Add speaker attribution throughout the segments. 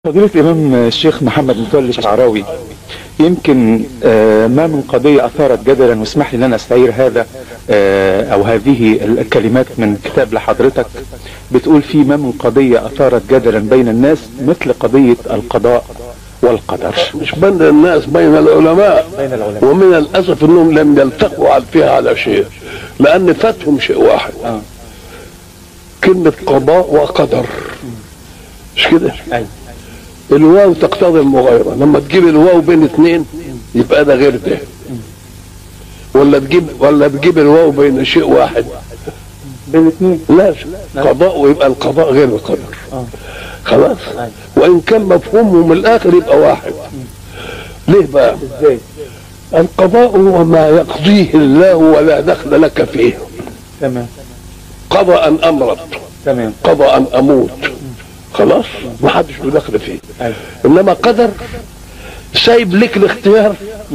Speaker 1: فضيلة الإمام الشيخ محمد متولي الشعراوي يمكن آه، ما من قضية أثارت جدلا واسمح لي أن أنا أستعير هذا آه، أو هذه الكلمات من كتاب لحضرتك بتقول في ما من قضية أثارت جدلا بين الناس مثل قضية القضاء والقدر
Speaker 2: مش بين الناس بين العلماء
Speaker 1: بين العلماء.
Speaker 2: ومن الاسف انهم لم يلتقوا على- فيها على شيء لان فاتهم شيء واحد
Speaker 1: آه.
Speaker 2: كلمه قضاء وقدر مش كده
Speaker 1: أي.
Speaker 2: الواو تقتضي المغايره لما تجيب الواو بين اثنين يبقى ده غير ده ولا تجيب ولا تجيب الواو بين شيء واحد
Speaker 1: بين اثنين
Speaker 2: لا قضاء ويبقى القضاء غير القدر
Speaker 1: آه.
Speaker 2: خلاص
Speaker 1: أي.
Speaker 2: وان كان مفهومه من الاخر يبقى واحد ليه بقى
Speaker 1: ازاي
Speaker 2: القضاء هو ما يقضيه الله ولا دخل لك فيه
Speaker 1: تمام
Speaker 2: قضى ان امرض
Speaker 1: تمام
Speaker 2: قضى ان اموت خلاص ما حدش له دخل فيه
Speaker 1: أي.
Speaker 2: انما قدر سايب لك الاختيار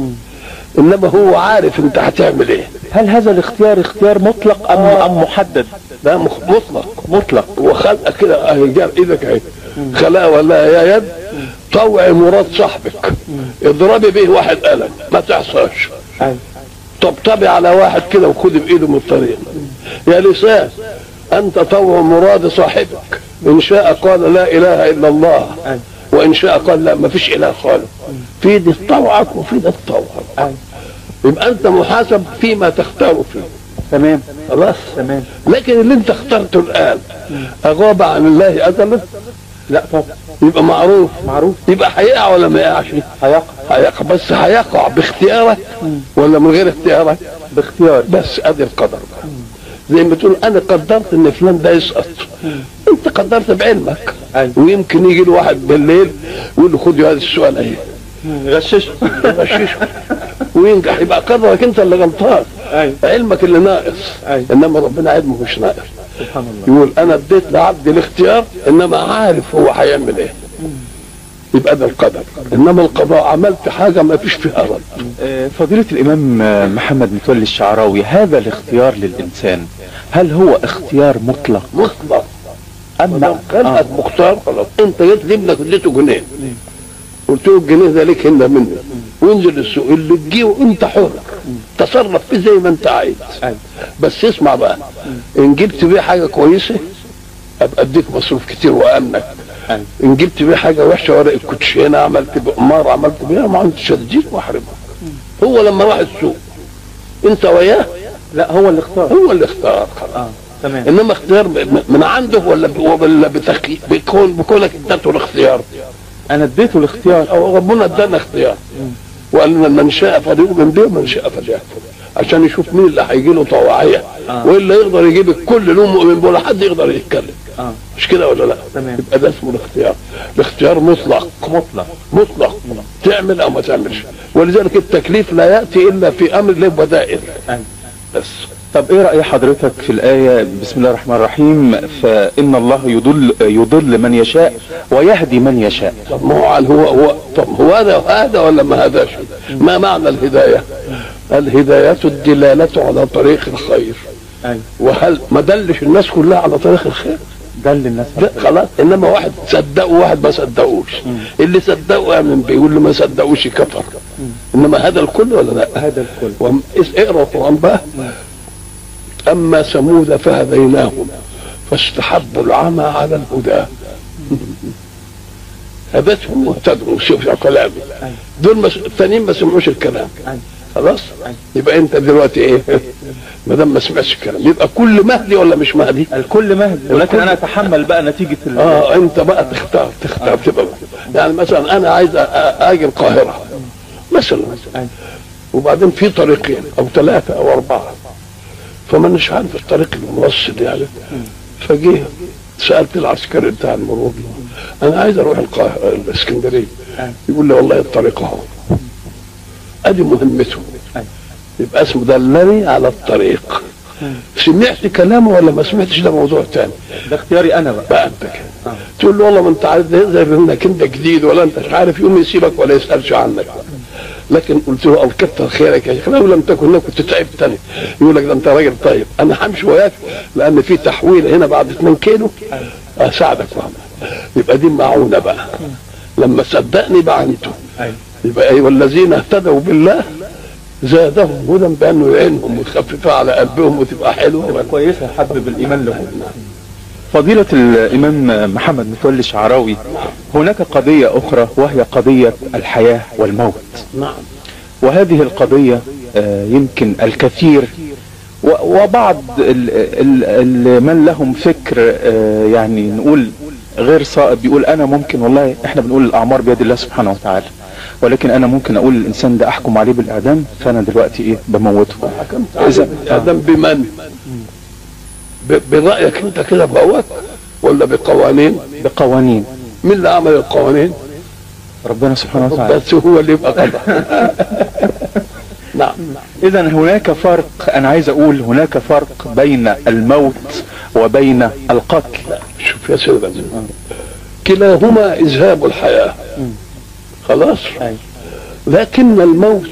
Speaker 2: انما هو عارف انت هتعمل ايه
Speaker 1: هل هذا الاختيار اختيار مطلق أم أم محدد
Speaker 2: ده مخ- مطلق
Speaker 1: مطلق
Speaker 2: هو خلقك كده اهي جاب ايدك اهي خلقها ولا يا يد طوعي مراد صاحبك اضربي به واحد قلم ما تحصاش
Speaker 1: أي.
Speaker 2: طبطبي على واحد كده وخدي بايده من الطريق يا لسان انت طوع مراد صاحبك ان شاء قال لا اله الا الله
Speaker 1: أي.
Speaker 2: وان شاء قال لا ما فيش اله خالص في دي طوعك وفي ده طوعك
Speaker 1: أي.
Speaker 2: يبقى انت محاسب فيما تختار فيه
Speaker 1: تمام
Speaker 2: خلاص
Speaker 1: تمام
Speaker 2: لكن اللي انت اخترته الان اغاب عن الله ازلا
Speaker 1: لا طب
Speaker 2: يبقى معروف
Speaker 1: معروف
Speaker 2: يبقى هيقع ولا ما يقعش
Speaker 1: هيقع
Speaker 2: هيقع بس هيقع باختيارك ولا من غير اختيارك
Speaker 1: باختيار
Speaker 2: بس ادي القدر بقى زي ما تقول انا قدرت ان فلان ده يسقط انت قدرت بعلمك
Speaker 1: أيوة.
Speaker 2: ويمكن يجي له واحد بالليل ويقول له خد هذا السؤال اهي
Speaker 1: غششه
Speaker 2: يغششه وينجح يبقى قدرك انت اللي غلطان
Speaker 1: أيوة.
Speaker 2: علمك اللي ناقص
Speaker 1: أيوة.
Speaker 2: انما ربنا علمه مش ناقص
Speaker 1: سبحان الله
Speaker 2: يقول انا اديت لعبدي الاختيار انما عارف هو هيعمل ايه يبقى ده القدر انما القضاء عملت حاجه ما فيش فيها رد
Speaker 1: آه، فضيلة الإمام آه، محمد متولي الشعراوي هذا الاختيار للإنسان هل هو اختيار مطلق
Speaker 2: مطلق
Speaker 1: أم
Speaker 2: لو كان
Speaker 1: آه.
Speaker 2: مختار خلاص انت جيت لابنك اديته جنيه قلت له الجنيه ده ليك هنا مني وانزل السوق اللي تجيه انت حر تصرف فيه زي ما انت عايز
Speaker 1: أيوة.
Speaker 2: بس اسمع بقى ان جبت بيه حاجه كويسه ابقى اديك مصروف كتير وامنك
Speaker 1: أيوة.
Speaker 2: ان جبت بيه حاجه وحشه ورق الكوتشينه عملت بقمار عملت بيها ما عنديش اديك واحرمك هو لما راح السوق انت وياه
Speaker 1: لا هو اللي اختار
Speaker 2: هو اللي اختار خلاص
Speaker 1: اه تمام
Speaker 2: انما اختيار م- من عنده ولا ب- ولا بتخي بيكون بكونك اديته الاختيار
Speaker 1: انا اديته الاختيار
Speaker 2: او ربنا ادانا اختيار وقال لنا من شاء فليؤمن به ومن شاء فليكفر عشان يشوف مين اللي هيجي له طوعيه
Speaker 1: آه.
Speaker 2: والا يقدر يجيب الكل له مؤمن به ولا حد يقدر يتكلم
Speaker 1: اه
Speaker 2: مش كده ولا لا
Speaker 1: تمام.
Speaker 2: يبقى ده اسمه الاختيار الاختيار مطلق
Speaker 1: مطلق
Speaker 2: مطلق تعمل او ما تعملش ولذلك التكليف لا ياتي الا في امر له بدائل
Speaker 1: أيوة.
Speaker 2: بس
Speaker 1: طب ايه رأي حضرتك في الآية بسم الله الرحمن الرحيم فإن الله يضل يضل من يشاء ويهدي من يشاء
Speaker 2: طب ما هو عن هو هو طب هو هذا هذا ولا ما هذاش ما معنى الهدايه الهدايه الدلاله على طريق الخير
Speaker 1: ايوه
Speaker 2: وهل ما دلش الناس كلها على طريق الخير
Speaker 1: ده اللي الناس
Speaker 2: لا خلاص انما واحد صدقه وواحد ما صدقوش اللي صدقه امن بيه واللي ما صدقوش كفر انما هذا الكل ولا لا
Speaker 1: هذا الكل
Speaker 2: وم- اس- اقرا القران بقى اما ثمود فهديناهم فاستحبوا العمى على الهدى هدتهم واهتدوا شوف يا كلامي دول مس... الثانيين ما سمعوش الكلام
Speaker 1: أيوة.
Speaker 2: خلاص يبقى انت دلوقتي ايه ما دام ما سمعتش الكلام يبقى كل مهدي ولا مش مهدي
Speaker 1: الكل مهدي ولكن انا اتحمل بقى نتيجة ال...
Speaker 2: اه انت بقى تختار تختار تبقى يعني مثلا انا عايز أ- أ- اجي القاهره مثلا
Speaker 1: أيوة.
Speaker 2: وبعدين في طريقين او ثلاثه او اربعه فمانيش عارف الطريق الموصل يعني فجه سالت العسكري بتاع المرور انا عايز اروح القاهره الاسكندريه
Speaker 1: أيوة.
Speaker 2: يقول لي والله الطريق اهو ادي مهمته
Speaker 1: أيوة.
Speaker 2: يبقى اسمه دلني على الطريق سمعت كلامه ولا ما سمعتش ده موضوع تاني
Speaker 1: ده اختياري انا بقى
Speaker 2: بقى انت كده تقول له والله ما انت عارف ده زي انك انت جديد ولا انت مش عارف يوم يسيبك ولا يسالش عنك لكن قلت له كتر خيرك يا شيخ لو لم تكن هنا كنت تعبت تاني يقول لك ده انت راجل طيب انا همشي وياك لان في تحويل هنا بعد 2 كيلو اساعدك وأعمل. يبقى دي معونه بقى لما صدقني بعنته
Speaker 1: أيوة.
Speaker 2: يبقى ايوه الذين اهتدوا بالله زادهم هدى بانه يعينهم وتخففها على قلبهم وتبقى حلوه
Speaker 1: كويسة حبب الإيمان له فضيلة الإمام محمد متولي الشعراوي هناك قضية أخرى وهي قضية الحياة والموت
Speaker 2: نعم
Speaker 1: وهذه القضية آه، يمكن الكثير و- وبعض ال- ال- ال- من لهم فكر آه، يعني نقول غير صائب بيقول انا ممكن والله احنا بنقول الاعمار بيد الله سبحانه وتعالى ولكن انا ممكن اقول الانسان ده احكم عليه بالاعدام فانا دلوقتي ايه بموته
Speaker 2: حكمت
Speaker 1: إذا-
Speaker 2: عليه ادم بمن ب- برايك انت كده بقوات ولا بقوانين
Speaker 1: بقوانين
Speaker 2: مين اللي عمل القوانين
Speaker 1: ربنا سبحانه وتعالى
Speaker 2: بس هو اللي يبقى قضى نعم
Speaker 1: اذا هناك فرق انا عايز اقول هناك فرق بين الموت وبين القتل
Speaker 2: شوف يا سيدنا كلاهما اذهاب الحياه خلاص
Speaker 1: أيوة.
Speaker 2: لكن الموت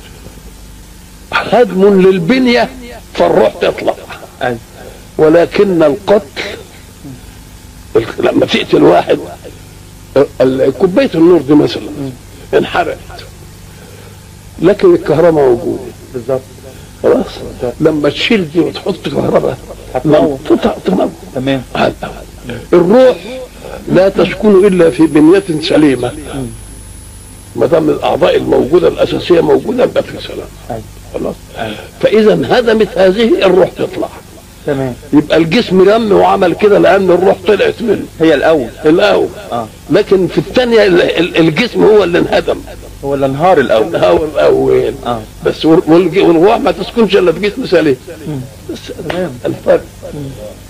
Speaker 2: هدم للبنيه فالروح تطلع
Speaker 1: أيوة.
Speaker 2: ولكن القتل لما تقتل واحد ال- كوبايه النور دي مثلا انحرقت لكن الكهرباء موجوده
Speaker 1: بالظبط
Speaker 2: خلاص لما تشيل دي وتحط كهرباء
Speaker 1: هتنور.
Speaker 2: لما تقطع تنور
Speaker 1: تمام
Speaker 2: هذا. الروح لا تسكن الا في بنيه سليمه ما دام الاعضاء الموجوده الاساسيه موجوده يبقى في سلام
Speaker 1: أيوة.
Speaker 2: خلاص
Speaker 1: أيوة.
Speaker 2: فاذا هدمت هذه الروح تطلع
Speaker 1: تمام
Speaker 2: يبقى الجسم لم وعمل كده لان الروح طلعت منه
Speaker 1: هي الاول
Speaker 2: الاول
Speaker 1: اه
Speaker 2: لكن في الثانيه ال- ال- الجسم هو اللي انهدم
Speaker 1: هو الانهار الاول
Speaker 2: هو الاول
Speaker 1: اه
Speaker 2: بس وال- والج- والروح ما تسكنش الا في جسم سليم بس
Speaker 1: تمام
Speaker 2: الفرق